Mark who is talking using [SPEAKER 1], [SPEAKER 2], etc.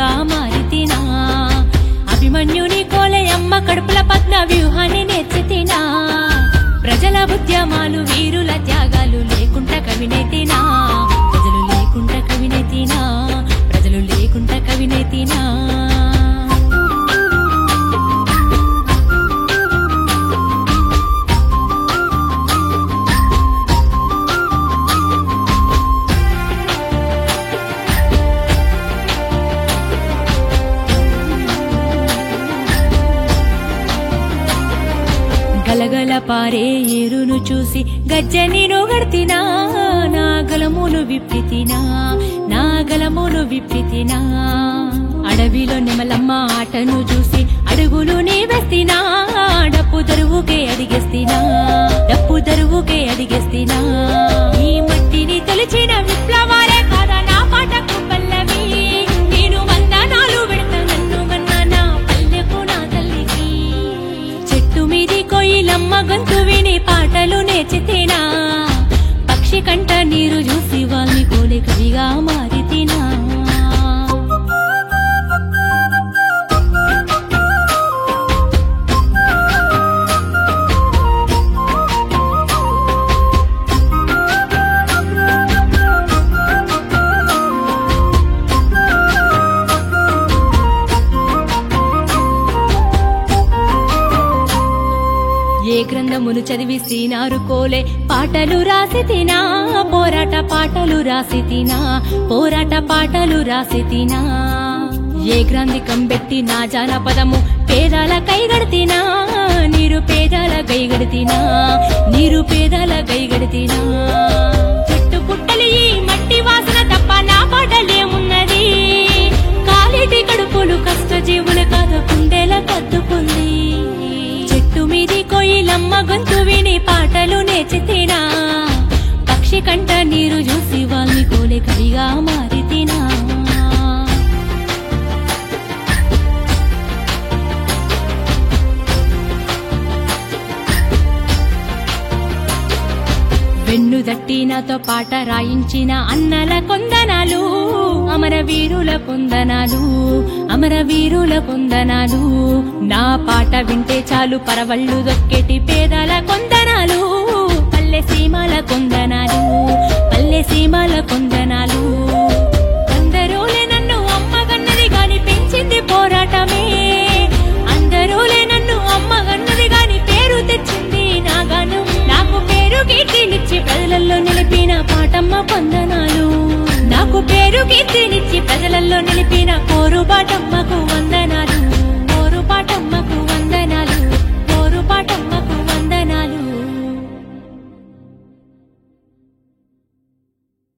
[SPEAKER 1] కవిగా మారితినా అభిమన్యుని కోలయమ్మ కడుపుల పద్మ వ్యూహాన్ని నేర్చితినా ప్రజల ఉద్యమాలు వీరుల త్యాగాలు లేకుండా కవినైతినా ప్రజలు లేకుండా కవినైతినా ప్రజలు లేకుండా కవినైతినా గలగల పారే ఏరును చూసి గజ్జని నొగడ్తినా నా గలమును విప్పితినా నా గలమును విప్పితినా అడవిలో నెమలమ్మ ఆటను చూసి అడుగులు నీ వెస్తినా డప్పు దరువుకే అడిగేస్తినా డప్పు దరువుకే అడిగేస్తినా ఈ మట్టిని తొలిచిన విప్లవారే కాదా నా పాటకు పల్లవి నేను వందనాలు పెడతా నన్ను మన్నా నా పల్లెకు నా తల్లికి చెట్టు మీది కొయ్యిలమ్మ గొంతు విని పాటలు నేర్చితేనా పక్షి కంట నీరు చూసి వాళ్ళని కోలే కవిగా మారితినా ఏ గ్రంథమును చదివి శ్రీనారు కోలే పాటలు రాసి తినా పోరాట పాటలు రాసి తినా పోరాట పాటలు రాసి తినా ఏ గ్రంథికం పెట్టి నా జానపదము పేదాల కైగడితినా నీరు పేదాల కైగడితినా నీరు పేదాల కైగడితినా చెట్టు పుట్టలి ఈ మట్టి వాసన తప్ప నా పాటలేమున్నది కాలిటి కడుపులు కష్టజీవుల కథ కుండేల కద్దుకుంది చెట్టు మీది కొయ్యిలమ్మ గొంతు విని పాటలు నేర్చితేనా పక్షి కంట నీరు చూసి వాళ్ళని కోలే కవిగా మారితినా వెన్ను దట్టి నాతో పాట రాయించిన అన్నల కొందనాలు అమర వీరుల కొందనాలు అమర వీరుల కొందనాలు నా పాట వింటే చాలు పరవళ్ళు దొక్కేటి పేదల కొందనాలు పల్లె సీమల కొందనాలు పల్లె సీమల కొందనాలు